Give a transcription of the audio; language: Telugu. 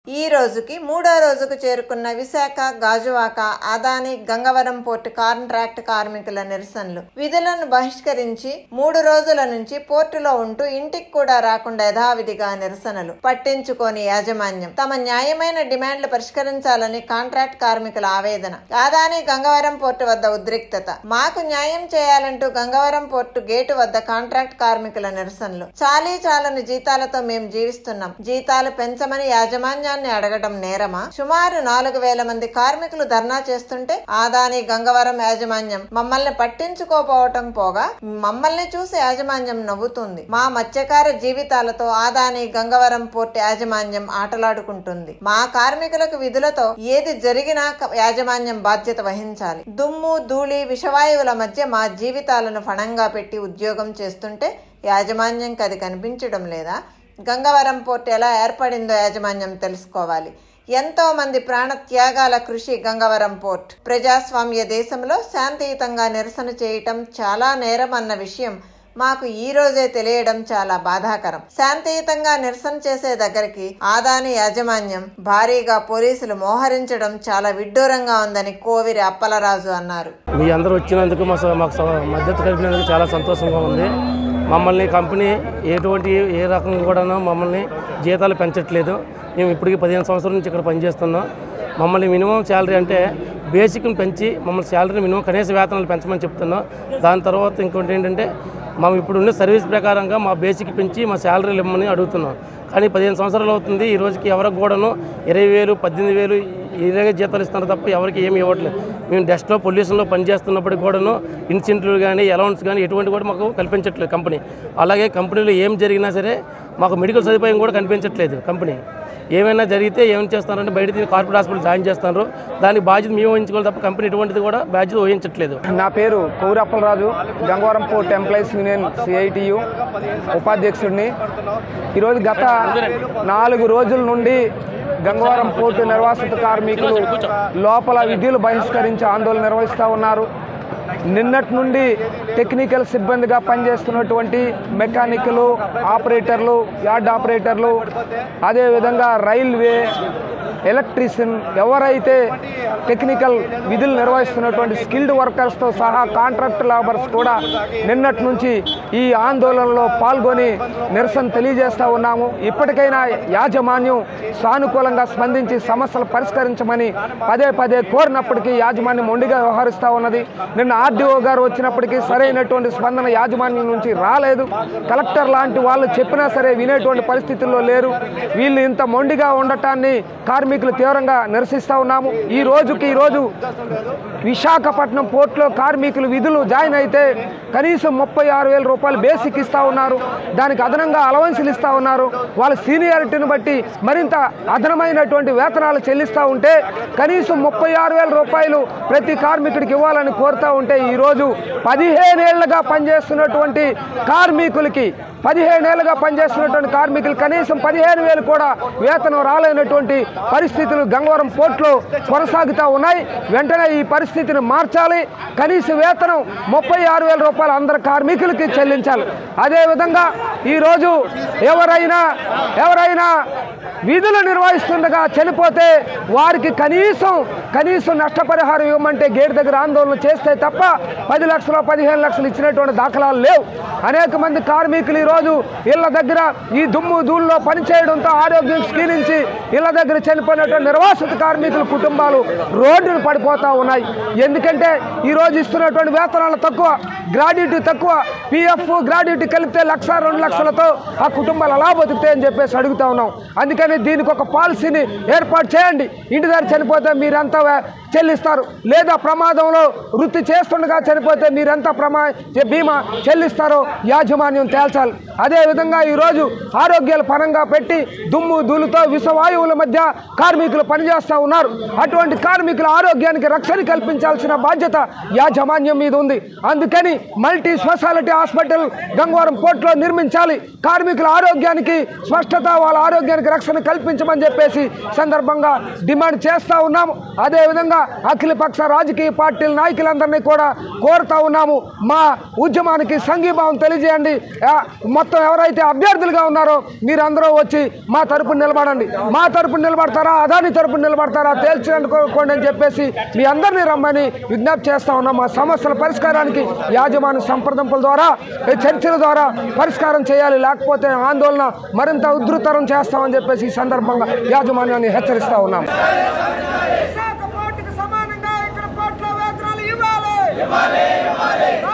ఈ రోజుకి మూడో రోజుకు చేరుకున్న విశాఖ గాజువాక అదాని గంగవరం పోర్టు కాంట్రాక్ట్ కార్మికుల నిరసనలు విధులను బహిష్కరించి మూడు రోజుల నుంచి పోర్టులో ఉంటూ ఇంటికి కూడా రాకుండా యథావిధిగా నిరసనలు పట్టించుకోని యాజమాన్యం తమ న్యాయమైన డిమాండ్లు పరిష్కరించాలని కాంట్రాక్ట్ కార్మికుల ఆవేదన అదాని గంగవరం పోర్టు వద్ద ఉద్రిక్తత మాకు న్యాయం చేయాలంటూ గంగవరం పోర్టు గేటు వద్ద కాంట్రాక్ట్ కార్మికుల నిరసనలు చాలీ చాలని జీతాలతో మేము జీవిస్తున్నాం జీతాలు పెంచమని యాజమాన్యాన్ని అడగడం నేరమా సుమారు నాలుగు వేల మంది కార్మికులు ధర్నా చేస్తుంటే ఆదాని గంగవరం యాజమాన్యం మమ్మల్ని పట్టించుకోపోవటం పోగా మమ్మల్ని చూసి యాజమాన్యం నవ్వుతుంది మా మత్స్యకార జీవితాలతో ఆదాని గంగవరం పోర్టు యాజమాన్యం ఆటలాడుకుంటుంది మా కార్మికులకు విధులతో ఏది జరిగినా క- యాజమాన్యం బాధ్యత వహించాలి దుమ్ము ధూళి విషవాయువుల మధ్య మా జీవితాలను ఫణంగా పెట్టి ఉద్యోగం చేస్తుంటే యాజమాన్యంకి అది కనిపించడం లేదా గంగవరం పోర్టు ఎలా ఏర్పడిందో యాజమాన్యం తెలుసుకోవాలి ఎంతో మంది ప్రాణ త్యాగాల కృషి గంగవరం పోర్ట్ ప్రజాస్వామ్య దేశంలో శాంతియుతంగా నిరసన చేయటం చాలా నేరం అన్న విషయం మాకు ఈ రోజే తెలియడం చాలా బాధాకరం శాంతియుతంగా నిరసన చేసే దగ్గరికి ఆదాని యాజమాన్యం భారీగా పోలీసులు మోహరించడం చాలా విడ్డూరంగా ఉందని కోవిరి అప్పలరాజు అన్నారు మీ అందరూ వచ్చినందుకు మా స- మాకు స- మద్దతు కలిపినందుకు చాలా సంతోషంగా ఉంది మమ్మల్ని కంపెనీ ఎటువంటి ఏ రకంగా కూడా మమ్మల్ని జీతాలు పెంచట్లేదు మేము ఇప్పటికి పదిహేను సంవత్సరాల నుంచి ఇక్కడ పనిచేస్తున్నాం మమ్మల్ని మినిమం శాలరీ అంటే బేసిక్ని పెంచి మమ్మల్ని శాలరీ మినిమం కనీస వేతనాలు పెంచమని చెప్తున్నాం దాని తర్వాత ఇంకోటి ఏంటంటే మేము ఇప్పుడున్న సర్వీస్ ప్రకారంగా మా బేసిక్ పెంచి మా శాలరీలు ఇవ్వమని అడుగుతున్నాం కానీ పదిహేను సంవత్సరాలు అవుతుంది ఈ రోజుకి ఎవరికి కూడాను ఇరవై వేలు పద్దెనిమిది వేలు ఇలాగే జీతాలు ఇస్తున్నారు తప్ప ఎవరికి ఏమి ఇవ్వట్లేదు మేము డస్ట్లో పొల్యూషన్లో పనిచేస్తున్నప్పటికి కూడాను ఇన్సెంటివ్లు కానీ అలౌన్స్ కానీ ఎటువంటి కూడా మాకు కల్పించట్లేదు కంపెనీ అలాగే కంపెనీలో ఏం జరిగినా సరే మాకు మెడికల్ సదుపాయం కూడా కనిపించట్లేదు కంపెనీ ఏమైనా జరిగితే ఏం చేస్తారంటే బయట తిరిగి కార్పొరేట్ హాస్పిటల్ జాయిన్ చేస్తారు దానికి బాధ్యత మేము వహించుకోవాలి తప్ప కంపెనీ ఎటువంటిది కూడా బాధ్యత వహించట్లేదు నా పేరు కౌరప్పలరాజు Gangavaram port employees union CITU ఉపాధ్యక్షుడిని ఈరోజు గత నాలుగు రోజుల నుండి గంగవరం పోర్టు నిర్వాసిత కార్మికులు లోపల విధులు బహిష్కరించి ఆందోళన నిర్వహిస్తూ ఉన్నారు నిన్నటి నుండి టెక్నికల్ సిబ్బందిగా పనిచేస్తున్నటువంటి మెకానికలు ఆపరేటర్లు యార్డ్ ఆపరేటర్లు అదేవిధంగా రైల్వే ఎలక్ట్రీషియన్ ఎవరైతే టెక్నికల్ విధులు నిర్వహిస్తున్నటువంటి స్కిల్డ్ వర్కర్స్తో సహా కాంట్రాక్ట్ లేబర్స్ కూడా నిన్నటి నుంచి ఈ ఆందోళనలో పాల్గొని నిరసన తెలియజేస్తూ ఉన్నాము ఇప్పటికైనా యాజమాన్యం సానుకూలంగా స్పందించి సమస్యలు పరిష్కరించమని పదే పదే కోరినప్పటికీ యాజమాన్యం మొండిగా వ్యవహరిస్తూ ఉన్నది నిన్న ఆర్డీఓ గారు వచ్చినప్పటికీ సరైనటువంటి స్పందన యాజమాన్యం నుంచి రాలేదు కలెక్టర్ లాంటి వాళ్ళు చెప్పినా సరే వినేటువంటి పరిస్థితుల్లో లేరు వీళ్ళు ఇంత మొండిగా ఉండటాన్ని కార్మికులు తీవ్రంగా నిరసిస్తూ ఉన్నాము ఈ రోజుకి ఈ రోజు విశాఖపట్నం పోర్టులో కార్మికులు విధులు జాయిన్ అయితే కనీసం ముప్పై ఆరు వేల రూపాయలు బేసిక్ ఇస్తూ ఉన్నారు దానికి అదనంగా అలవెన్సులు ఇస్తూ ఉన్నారు వాళ్ళ సీనియారిటీని బట్టి మరింత అదనమైనటువంటి వేతనాలు చెల్లిస్తూ ఉంటే కనీసం ముప్పై ఆరు వేల రూపాయలు ప్రతి కార్మికుడికి ఇవ్వాలని కోరుతూ ఉంటే ఈరోజు పదిహేనేళ్లుగా పనిచేస్తున్నటువంటి కార్మికులకి పదిహేనేళ్లుగా పనిచేస్తున్నటువంటి కార్మికులు కనీసం పదిహేను వేలు కూడా వేతనం రాలేనటువంటి పరిస్థితులు గంగవరం పోర్టులో కొనసాగుతూ ఉన్నాయి వెంటనే ఈ పరిస్థితిని మార్చాలి కనీస వేతనం ముప్పై ఆరు వేల రూపాయలు అందరు కార్మికులకి చెల్లించాలి అదేవిధంగా ఈరోజు ఎవరైనా ఎవరైనా విధులు నిర్వహిస్తుండగా చనిపోతే వారికి కనీసం కనీసం నష్టపరిహారం ఇవ్వమంటే గేట్ దగ్గర ఆందోళన చేస్తే తప్ప పది లక్షలు పదిహేను లక్షలు ఇచ్చినటువంటి దాఖలాలు లేవు అనేక మంది కార్మికులు ఈరోజు ఇళ్ళ దగ్గర ఈ దుమ్ము ధూళిలో పనిచేయడంతో ఆరోగ్యం క్షీణించి ఇళ్ళ దగ్గర చనిపోయినటువంటి నిర్వాసిత కార్మికుల కుటుంబాలు రోడ్డును పడిపోతూ ఉన్నాయి ఎందుకంటే ఈరోజు ఇస్తున్నటువంటి వేతనాలు తక్కువ గ్రాడ్యుటీ తక్కువ పిఎఫ్ గ్రాడ్యుటీ కలిపితే లక్ష రెండు లక్షలతో ఆ కుటుంబాలు అలా బతుకుతాయని చెప్పేసి అడుగుతా ఉన్నాం అందుకని దీనికి ఒక పాలసీని ఏర్పాటు చేయండి ఇంటి దగ్గర చనిపోతే మీరంతా వే- చెల్లిస్తారు లేదా ప్రమాదంలో వృత్తి చేస్తుండగా చనిపోతే మీరెంత ప్రమా చె- బీమా చెల్లిస్తారో యాజమాన్యం తేల్చాలి అదేవిధంగా ఈరోజు ఆరోగ్యాల పరంగా పెట్టి దుమ్ము ధూళితో విషవాయువుల మధ్య కార్మికులు పనిచేస్తూ ఉన్నారు అటువంటి కార్మికుల ఆరోగ్యానికి రక్షణ కల్పించాల్సిన బాధ్యత యాజమాన్యం మీద ఉంది అందుకని మల్టీ స్పెషాలిటీ హాస్పిటల్ గంగవరం పోర్టులో నిర్మించాలి కార్మికుల ఆరోగ్యానికి స్పష్టత వాళ్ళ ఆరోగ్యానికి రక్షణ కల్పించమని చెప్పేసి సందర్భంగా డిమాండ్ చేస్తూ ఉన్నాము అదేవిధంగా అఖిలపక్ష రాజకీయ పార్టీల నాయకులందరినీ కూడా కోరుతా ఉన్నాము మా ఉద్యమానికి సంఘీభావం తెలియజేయండి ఆ, మొత్తం ఎవరైతే అభ్యర్థులుగా ఉన్నారో మీరందరూ వచ్చి మా తరపున నిలబడండి మా తరపున నిలబడతారా అదాని తరపున నిలబడతారా తేల్చుకోండి అని చెప్పేసి మీ అందరినీ రమ్మని విజ్ఞప్తి చేస్తా ఉన్నాం మా సమస్యల పరిష్కారానికి యాజమాన్య సంప్రదింపుల ద్వారా ఈ చర్చల ద్వారా పరిష్కారం చేయాలి లేకపోతే ఆందోళన మరింత ఉధృతరం చేస్తామని చెప్పేసి ఈ సందర్భంగా యాజమాన్యాన్ని హెచ్చరిస్తా ఉన్నాం విశాఖ పోర్టుకు సమానంగా ఇక్కడ పోర్టులో వేతనాలు ఇవ్వాలి